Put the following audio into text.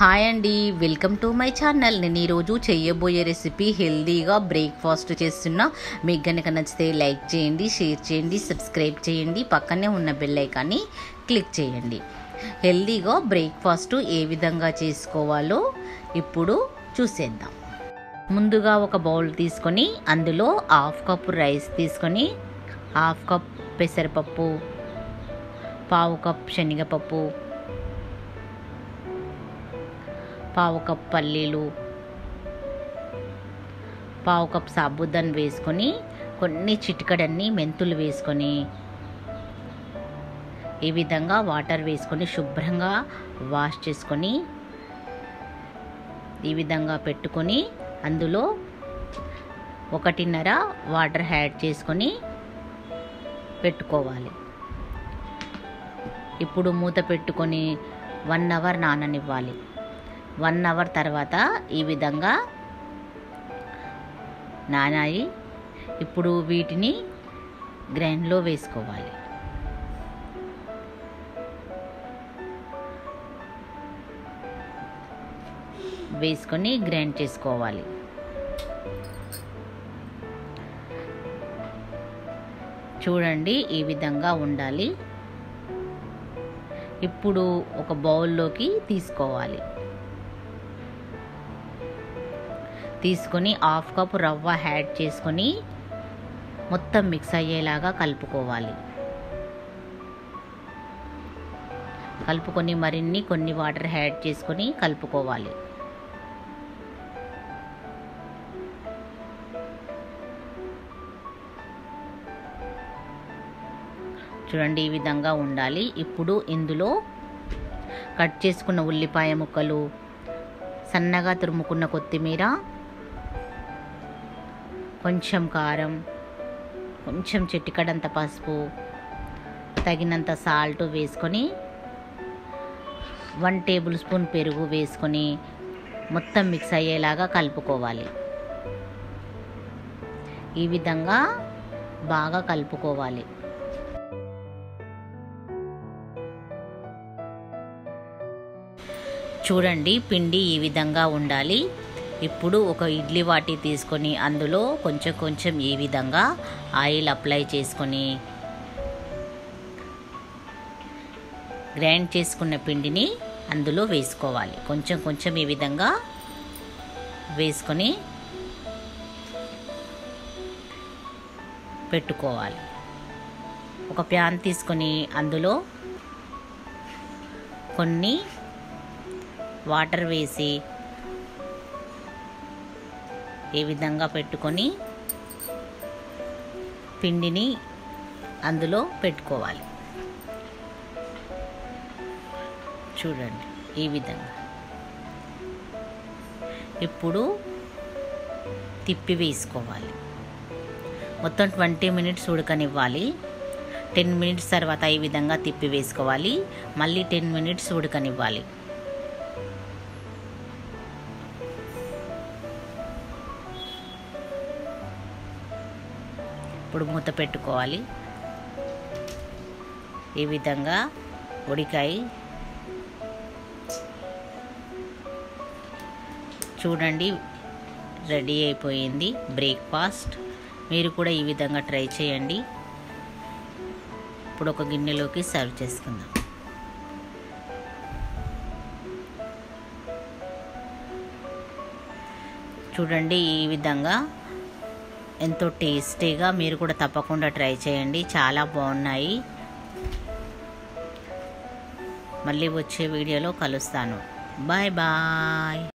hi అండి welcome to my channel నేను ఈరోజు చేయబోయే రెసిపీ హెల్దీగా బ్రేక్ఫాస్ట్ చేస్తున్నా మీకు కనుక నచ్చితే లైక్ చేయండి షేర్ చేయండి సబ్స్క్రైబ్ చేయండి పక్కనే ఉన్న బెల్ ఐకాన్ని క్లిక్ చేయండి హెల్దీగా బ్రేక్ఫాస్ట్ ఏ విధంగా చేసుకోవాలో ఇప్పుడు చూసేద్దాం ముందుగా ఒక బౌల్ తీసుకొని అందులో హాఫ్ కప్ రైస్ తీసుకొని హాఫ్ కప్ పెసరపప్పు పావు కప్ శనగపప్పు పావు కప్ పల్లీలు పావు కప్ సాబుదాన్ వేసుకొని కొన్ని చిటికడన్ని మెంతులు వేసుకొని ఈ విధంగా వాటర్ వేసుకొని శుభ్రంగా వాష్ చేసుకొని ఈ విధంగా పెట్టుకొని అందులో ఒకటిన్నర వాటర్ యాడ్ చేసుకొని పెట్టుకోవాలి ఇప్పుడు మూత పెట్టుకొని వన్ అవర్ నాననివ్వాలి వన్ అవర్ తర్వాత ఈ విధంగా నానాయి ఇప్పుడు వీటిని గ్రైండ్లో వేసుకోవాలి వేసుకొని గ్రైండ్ చేసుకోవాలి చూడండి ఈ విధంగా ఉండాలి ఇప్పుడు ఒక బౌల్లోకి తీసుకోవాలి తీసుకొని హాఫ్ కప్ రవ్వ యాడ్ చేసుకొని మొత్తం మిక్స్ అయ్యేలాగా కలుపుకోవాలి కలుపుకొని మరిన్ని కొన్ని వాటర్ యాడ్ చేసుకొని కలుపుకోవాలి చూడండి ఈ విధంగా ఉండాలి ఇప్పుడు ఇందులో కట్ చేసుకున్న ఉల్లిపాయ ముక్కలు సన్నగా తురుముకున్న కొత్తిమీర కొంచెం కారం కొంచెం చిటికడంత పసుపు తగినంత సాల్ట్ వేసుకొని వన్ టేబుల్ స్పూన్ పెరుగు వేసుకొని మొత్తం మిక్స్ అయ్యేలాగా కలుపుకోవాలి ఈ విధంగా బాగా కలుపుకోవాలి చూడండి పిండి ఈ విధంగా ఉండాలి ఇప్పుడు ఒక ఇడ్లీ వాటి తీసుకొని అందులో కొంచెం కొంచెం ఈ విధంగా ఆయిల్ అప్లై చేసుకొని గ్రైండ్ చేసుకున్న పిండిని అందులో వేసుకోవాలి కొంచెం కొంచెం ఈ విధంగా వేసుకొని పెట్టుకోవాలి ఒక ప్యాన్ తీసుకొని అందులో కొన్ని వాటర్ వేసి ఈ విధంగా పెట్టుకొని పిండిని అందులో పెట్టుకోవాలి చూడండి ఈ విధంగా ఇప్పుడు తిప్పి వేసుకోవాలి మొత్తం ట్వంటీ మినిట్స్ ఉడకనివ్వాలి టెన్ మినిట్స్ తర్వాత ఈ విధంగా తిప్పి వేసుకోవాలి మళ్ళీ టెన్ మినిట్స్ ఉడకనివ్వాలి ఇప్పుడు మూత పెట్టుకోవాలి ఈ విధంగా ఉడికాయి చూడండి రెడీ అయిపోయింది బ్రేక్ఫాస్ట్ మీరు కూడా ఈ విధంగా ట్రై చేయండి ఇప్పుడు ఒక గిన్నెలోకి సర్వ్ చేసుకుందాం చూడండి ఈ విధంగా ఎంతో టేస్టీగా మీరు కూడా తప్పకుండా ట్రై చేయండి చాలా బాగున్నాయి మళ్ళీ వచ్చే వీడియోలో కలుస్తాను బాయ్ బాయ్